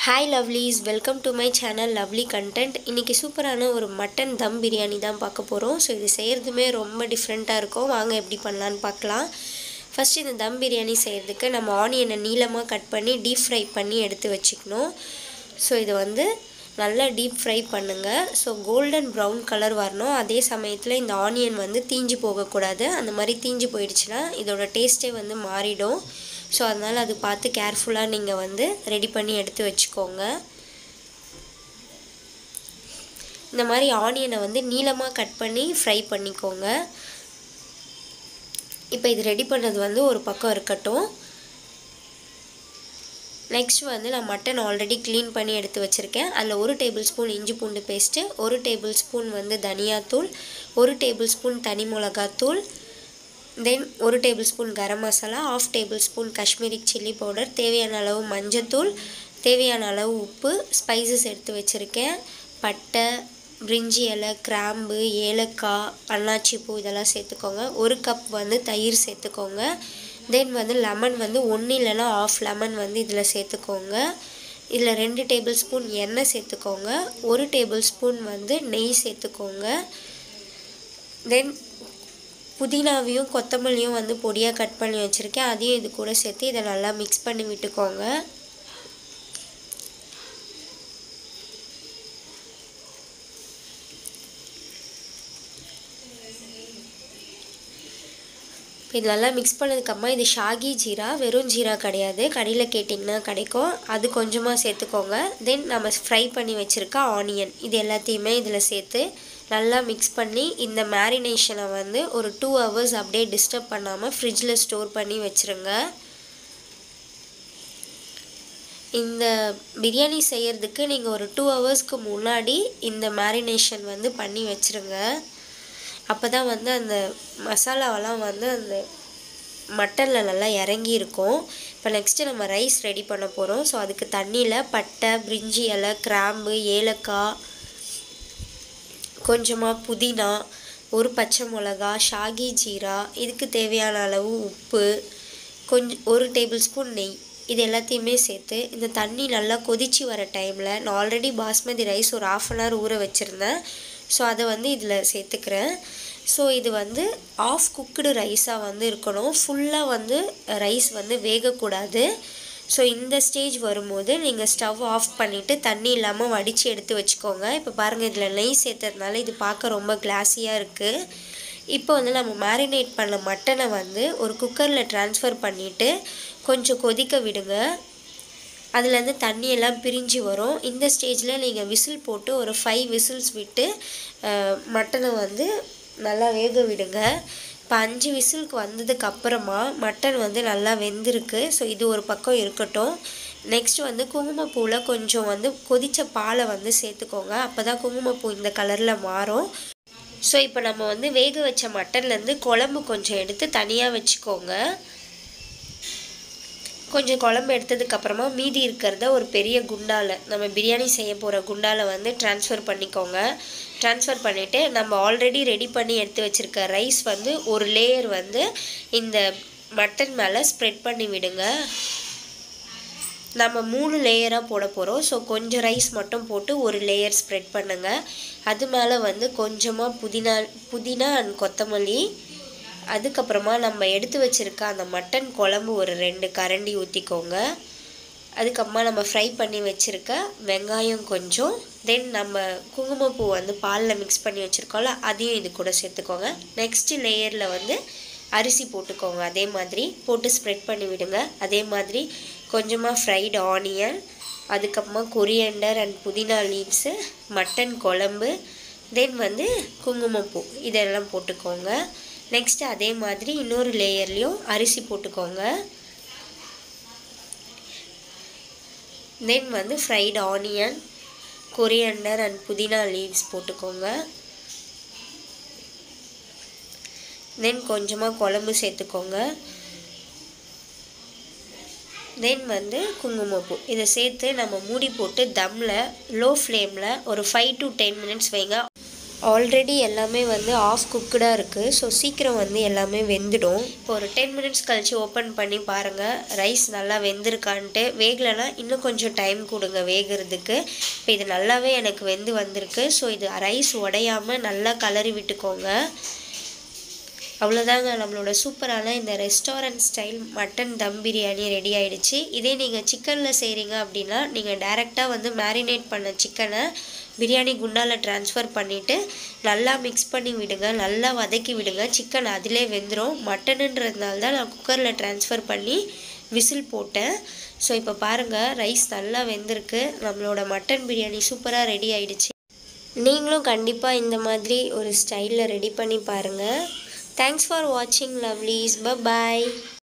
hi lovelies welcome to my channel lovely content இன்றைக்கி சூப்பரான ஒரு மட்டன் தம் பிரியாணி தான் பார்க்க போகிறோம் ஸோ இது செய்கிறதுமே ரொம்ப டிஃப்ரெண்ட்டாக இருக்கும் வாங்க எப்படி பண்ணலான்னு பார்க்கலாம் ஃபஸ்ட் இந்த தம் பிரியாணி செய்கிறதுக்கு நம்ம ஆனியனை நீளமாக கட் பண்ணி டீப் ஃப்ரை பண்ணி எடுத்து வச்சுக்கணும் ஸோ இது வந்து நல்லா டீப் ஃப்ரை பண்ணுங்கள் ஸோ கோல்டன் ப்ரௌன் கலர் வரணும் அதே சமயத்தில் இந்த ஆனியன் வந்து தீஞ்சு போகக்கூடாது அந்த மாதிரி தீஞ்சு போயிடுச்சுன்னா இதோட டேஸ்ட்டே வந்து மாறிடும் ஸோ அதனால் அது பார்த்து கேர்ஃபுல்லாக நீங்கள் வந்து ரெடி பண்ணி எடுத்து வச்சுக்கோங்க இந்த மாதிரி ஆனியனை வந்து நீளமாக கட் பண்ணி ஃப்ரை பண்ணிக்கோங்க இப்போ இது ரெடி பண்ணது வந்து ஒரு பக்கம் இருக்கட்டும் நெக்ஸ்ட் வந்து நான் மட்டன் ஆல்ரெடி க்ளீன் பண்ணி எடுத்து வச்சுருக்கேன் அதில் ஒரு டேபிள் ஸ்பூன் இஞ்சி பூண்டு பேஸ்ட்டு ஒரு டேபிள் ஸ்பூன் வந்து தனியாத்தூள் ஒரு டேபிள் ஸ்பூன் தனி மிளகாத்தூள் தென் ஒரு tablespoon garam masala half tablespoon Kashmiri chilli powder தேவையான அளவு மஞ்சத்தூள் தேவையான அளவு உப்பு ஸ்பைசஸ் எடுத்து வச்சுருக்கேன் பட்டை பிரிஞ்சி இலை கிராம்பு ஏலக்காய் அன்னாச்சி பூ இதெல்லாம் சேர்த்துக்கோங்க ஒரு கப் வந்து தயிர் சேர்த்துக்கோங்க தென் வந்து லெமன் வந்து ஒன்று இல்லைன்னா ஆஃப் லெமன் வந்து இதில் சேர்த்துக்கோங்க இதில் ரெண்டு டேபிள் ஸ்பூன் எண்ணெய் சேர்த்துக்கோங்க ஒரு டேபிள் ஸ்பூன் வந்து நெய் சேர்த்துக்கோங்க தென் புதினாவையும் கொத்தமல்லியும் வந்து பொடியாக கட் பண்ணி வச்சுருக்கேன் அதையும் இது கூட சேர்த்து இதை நல்லா மிக்ஸ் பண்ணி விட்டுக்கோங்க இது நல்லா மிக்ஸ் பண்ணதுக்கப்புறமா இது ஷாகி ஜீரா வெறும் ஜீரா கிடையாது கடையில் கேட்டிங்கன்னா கிடைக்கும் அது கொஞ்சமாக சேர்த்துக்கோங்க தென் நம்ம ஃப்ரை பண்ணி வச்சுருக்க ஆனியன் இது எல்லாத்தையுமே இதில் சேர்த்து நல்லா மிக்ஸ் பண்ணி இந்த மேரினேஷனை வந்து ஒரு டூ ஹவர்ஸ் அப்படியே டிஸ்டர்ப் பண்ணாமல் ஃப்ரிட்ஜில் ஸ்டோர் பண்ணி வச்சுருங்க இந்த பிரியாணி செய்கிறதுக்கு நீங்கள் ஒரு டூ ஹவர்ஸ்க்கு முன்னாடி இந்த மேரினேஷன் வந்து பண்ணி வச்சுருங்க அப்போ தான் வந்து அந்த மசாலாவெல்லாம் வந்து அந்த மட்டனில் நல்லா இறங்கி இருக்கும் இப்போ நெக்ஸ்ட்டு நம்ம ரைஸ் ரெடி பண்ண போகிறோம் ஸோ அதுக்கு தண்ணியில் பட்டை பிரிஞ்சி இலை கிராம்பு ஏலக்காய் கொஞ்சமாக புதினா ஒரு பச்சை மிளகா ஷாகி ஜீரா இதுக்கு தேவையான அளவு உப்பு கொஞ்சம் ஒரு டேபிள் ஸ்பூன் நெய் இது எல்லாத்தையுமே சேர்த்து இந்த தண்ணி நல்லா கொதிச்சு வர டைமில் நான் ஆல்ரெடி பாஸ்மதி ரைஸ் ஒரு ஆஃப் அன் ஹவர் ஊற வச்சுருந்தேன் ஸோ அதை வந்து இதில் சேர்த்துக்கிறேன் ஸோ இது வந்து ஆஃப் குக்குடு ரைஸாக வந்து இருக்கணும் ஃபுல்லாக வந்து ரைஸ் வந்து வேகக்கூடாது ஸோ இந்த ஸ்டேஜ் வரும்போது நீங்கள் ஸ்டவ் ஆஃப் பண்ணிவிட்டு தண்ணி இல்லாமல் வடித்து எடுத்து வச்சுக்கோங்க இப்போ பாருங்கள் இதில் நெய் சேர்த்ததுனால இது பார்க்க ரொம்ப கிளாஸியாக இருக்குது இப்போ வந்து நம்ம மேரினேட் பண்ண மட்டனை வந்து ஒரு குக்கரில் ட்ரான்ஸ்ஃபர் பண்ணிவிட்டு கொஞ்சம் கொதிக்க விடுங்க அதுலேருந்து தண்ணியெல்லாம் பிரிஞ்சு வரும் இந்த ஸ்டேஜில் நீங்கள் விசில் போட்டு ஒரு ஃபைவ் விசில்ஸ் விட்டு மட்டனை வந்து நல்லா வேக விடுங்க இப்போ அஞ்சு விசிலுக்கு வந்ததுக்கு அப்புறமா மட்டன் வந்து நல்லா வெந்திருக்கு ஸோ இது ஒரு பக்கம் இருக்கட்டும் நெக்ஸ்ட் வந்து குங்குமப்பூவில் கொஞ்சம் வந்து கொதித்த பாலை வந்து சேர்த்துக்கோங்க அப்போ தான் குங்குமப்பூ இந்த கலரில் மாறும் ஸோ இப்போ நம்ம வந்து வேக வச்ச மட்டன்லேருந்து குழம்பு கொஞ்சம் எடுத்து தனியாக வச்சுக்கோங்க கொஞ்சம் குழம்பு எடுத்ததுக்கப்புறமா மீதி இருக்கிறத ஒரு பெரிய குண்டாவில் நம்ம பிரியாணி செய்ய போகிற குண்டாவில் வந்து ட்ரான்ஸ்ஃபர் பண்ணிக்கோங்க ட்ரான்ஸ்ஃபர் பண்ணிவிட்டு நம்ம ஆல்ரெடி ரெடி பண்ணி எடுத்து வச்சுருக்க ரைஸ் வந்து ஒரு லேயர் வந்து இந்த மட்டன் மேலே ஸ்ப்ரெட் பண்ணி விடுங்க நம்ம மூணு லேயராக போட போகிறோம் ஸோ கொஞ்சம் ரைஸ் மட்டும் போட்டு ஒரு லேயர் ஸ்ப்ரெட் பண்ணுங்கள் அது மேலே வந்து கொஞ்சமாக புதினா புதினா அண்ட் கொத்தமல்லி அதுக்கப்புறமா நம்ம எடுத்து வச்சுருக்க அந்த மட்டன் குழம்பு ஒரு ரெண்டு கரண்டி ஊற்றிக்கோங்க அதுக்கப்புறமா நம்ம ஃப்ரை பண்ணி வச்சுருக்க வெங்காயம் கொஞ்சம் தென் நம்ம குங்குமப்பூ வந்து பாலில் மிக்ஸ் பண்ணி வச்சுருக்கோம்ல அதையும் இது கூட சேர்த்துக்கோங்க நெக்ஸ்ட்டு லேயரில் வந்து அரிசி போட்டுக்கோங்க அதே மாதிரி போட்டு ஸ்ப்ரெட் பண்ணி விடுங்க அதே மாதிரி கொஞ்சமாக ஃப்ரைடு ஆனியன் அதுக்கப்புறமா கொரியண்டர் அண்ட் புதினா லீவ்ஸு மட்டன் குழம்பு தென் வந்து குங்குமப்பூ இதெல்லாம் போட்டுக்கோங்க நெக்ஸ்ட்டு அதே மாதிரி இன்னொரு லேயர்லேயும் அரிசி போட்டுக்கோங்க தென் வந்து fried onion coriander and pudina leaves போட்டுக்கோங்க தென் கொஞ்சமாக குழம்பு சேர்த்துக்கோங்க தென் வந்து குங்குமப்பூ இதை சேர்த்து நம்ம மூடி போட்டு தம்மில் லோ ஃப்ளேமில் ஒரு ஃபைவ் டு டென் மினிட்ஸ் வைங்க ஆல்ரெடி எல்லாமே வந்து ஆஃப் குக்குடாக இருக்குது ஸோ சீக்கிரம் வந்து எல்லாமே வெந்துடும் இப்போ ஒரு டென் மினிட்ஸ் கழித்து ஓப்பன் பண்ணி பாருங்கள் ரைஸ் நல்லா வெந்திருக்கான்ட்டு வேகலைன்னா இன்னும் கொஞ்சம் டைம் கொடுங்க வேகிறதுக்கு இப்போ இது நல்லாவே எனக்கு வெந்து வந்திருக்கு ஸோ இது ரைஸ் உடையாமல் நல்லா கலரி விட்டுக்கோங்க அவ்வளோதாங்க நம்மளோட சூப்பரான இந்த restaurant style mutton dum biryani ready ஆயிடுச்சு இதே நீங்கள் சிக்கனில் செய்கிறீங்க அப்படின்னா நீங்கள் டைரெக்டாக வந்து மேரினேட் பண்ண சிக்கனை பிரியாணி குண்டாவில் ட்ரான்ஸ்ஃபர் பண்ணிவிட்டு நல்லா மிக்ஸ் பண்ணி விடுங்க நல்லா வதக்கி விடுங்க சிக்கன் அதிலே வெந்துடும் மட்டனுன்றதுனால தான் நான் குக்கரில் ட்ரான்ஸ்ஃபர் பண்ணி விசில் போட்டேன் ஸோ இப்போ பாருங்கள் ரைஸ் நல்லா வெந்திருக்கு நம்மளோட மட்டன் பிரியாணி சூப்பராக ரெடி ஆயிடுச்சு நீங்களும் கண்டிப்பாக இந்த மாதிரி ஒரு ஸ்டைலில் ரெடி பண்ணி பாருங்கள் தேங்க்ஸ் ஃபார் வாட்சிங் லவ்லீஸ் ப பாய்